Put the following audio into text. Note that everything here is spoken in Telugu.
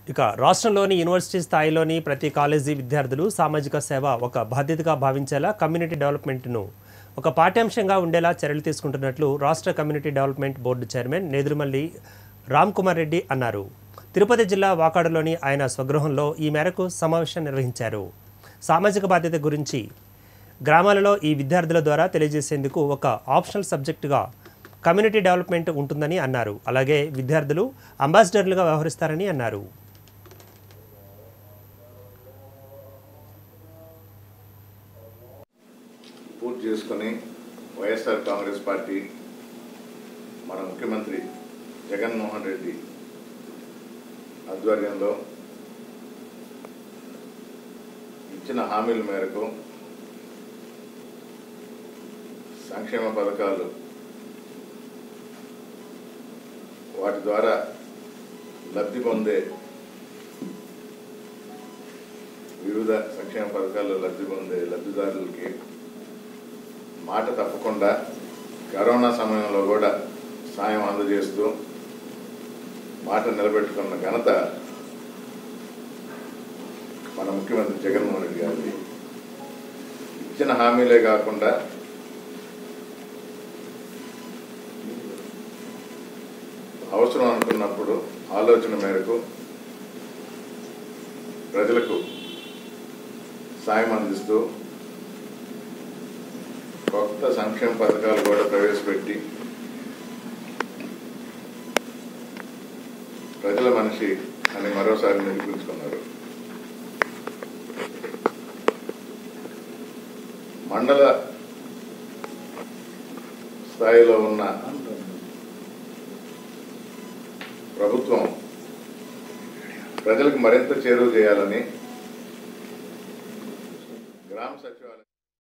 ఇక రాష్ట్రంలోని యూనివర్సిటీ స్థాయిలోని ప్రతి కాలేజీ విద్యార్థులు సామాజిక సేవ ఒక బాధ్యతగా భావించేలా కమ్యూనిటీ డెవలప్మెంట్ను ఒక పాఠ్యాంశంగా ఉండేలా చర్యలు తీసుకుంటున్నట్లు రాష్ట్ర community development board chairman Nedurumalli Ram Kumar Reddy అన్నారు తిరుపతి జిల్లా వాకాడులోని ఆయన స్వగృహంలో ఈ మేరకు సమావేశం నిర్వహించారు సామాజిక బాధ్యత గురించి గ్రామాలలో ఈ విద్యార్థుల ద్వారా తెలియజేసేందుకు ఒక ఆప్షనల్ సబ్జెక్టుగా కమ్యూనిటీ డెవలప్మెంట్ ఉంటుందని అన్నారు అలాగే విద్యార్థులు అంబాసిడర్లుగా వ్యవహరిస్తారని అన్నారు పూర్తి చేసుకొని వైఎస్ఆర్ కాంగ్రెస్ పార్టీ మన ముఖ్యమంత్రి జగన్మోహన్ రెడ్డి ఆధ్వర్యంలో ఇచ్చిన హామీల మేరకు సంక్షేమ పథకాలు వాటి ద్వారా లబ్ధి పొందే వివిధ సంక్షేమ పథకాల్లో లబ్ధి పొందే లబ్ధిదారులకి మాట తప్పకుండా కరోనా సమయంలో కూడా సాయం అందజేస్తూ మాట నిలబెట్టుకున్న ఘనత మన ముఖ్యమంత్రి జగన్మోహన్ రెడ్డి గారిది ఇచ్చిన హామీలే కాకుండా అవసరం అనుకున్నప్పుడు ఆలోచన మేరకు ప్రజలకు సాయం అందిస్తూ కొత్త సంక్షేమ పథకాలు కూడా ప్రవేశపెట్టి ప్రజల మనిషి అని మరోసారి నిరూపించుకున్నారు మండల స్థాయిలో ఉన్న ప్రభుత్వం ప్రజలకు మరింత చేరువ చేయాలని గ్రామ సచివాలయం